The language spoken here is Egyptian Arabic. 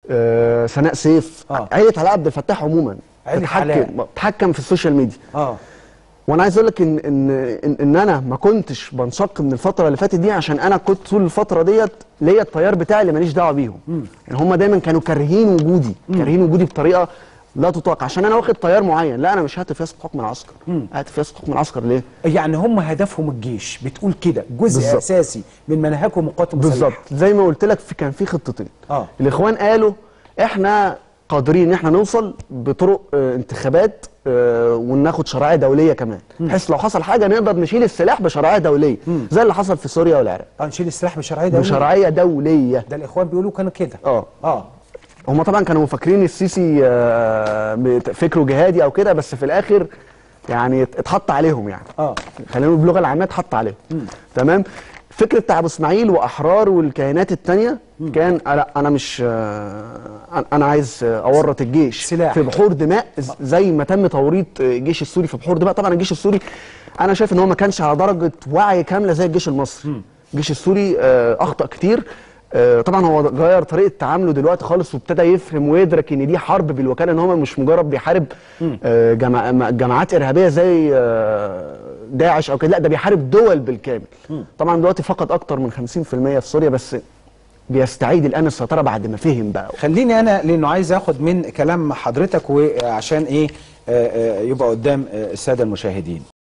آه سناء سيف آه. عيله علاء عبد الفتاح عموما عيلة علاء. تتحكم تتحكم في السوشيال ميديا اه وانا عايز اقول لك ان ان ان, إن انا ما كنتش بنشق من الفتره اللي فاتت دي عشان انا كنت طول الفتره ديت ليا التيار بتاعي اللي ماليش دعوه بيهم يعني هم دايما كانوا كارهين وجودي كارهين وجودي بطريقه لا تطاق عشان انا واخد تيار معين لا انا مش هاتف يسقط حكم العسكر هاتف يسقط حكم العسكر ليه يعني هم هدفهم الجيش بتقول كده جزء بالظبط. اساسي من منهجهم القوات المسلحه بالظبط زي ما قلت لك في كان في خطتين آه. الاخوان قالوا احنا قادرين ان احنا نوصل بطرق آه، انتخابات آه، وناخد شرعيه دوليه كمان بحيث لو حصل حاجه نقدر نشيل السلاح بشرعيه دوليه زي اللي حصل في سوريا والعراق اه نشيل السلاح بشرعيه دوليه بشرعيه دوليه ده الاخوان بيقولوا كانوا كده اه اه هم طبعا كانوا مفكرين السيسي آه، بت- فكره جهادي او كده بس في الاخر يعني ات- اتحط عليهم يعني اه خلينا نقول باللغه العاميه اتحط عليهم تمام فكره بتاع ابو اسماعيل واحرار والكيانات التانية كان آه، لا انا مش آه، أنا- انا عايز آه، اورط الجيش سلاح. في بحور دماء ز- زي ما تم توريط آه، الجيش السوري في بحور دماء طبعا الجيش السوري انا شايف ان هو ما كانش على درجه وعي كامله زي الجيش المصري الجيش السوري آه، اخطا كتير آه، طبعا هو غير طريقه تعامله دلوقتي خالص وابتدى يفهم ويدرك ان دي حرب بالوكاله ان هو مش مجرد بيحارب آه، جماع- م- جماعات ارهابيه زي آه، داعش او كده لا ده بيحارب دول بالكامل طبعا دلوقتي فقد اكتر من 50% في سوريا بس بيستعيد الان السيطره بعد ما فهم بقى خليني انا لانه عايز اخد من كلام حضرتك وعشان ايه آه، آه، يبقى قدام آه، الساده المشاهدين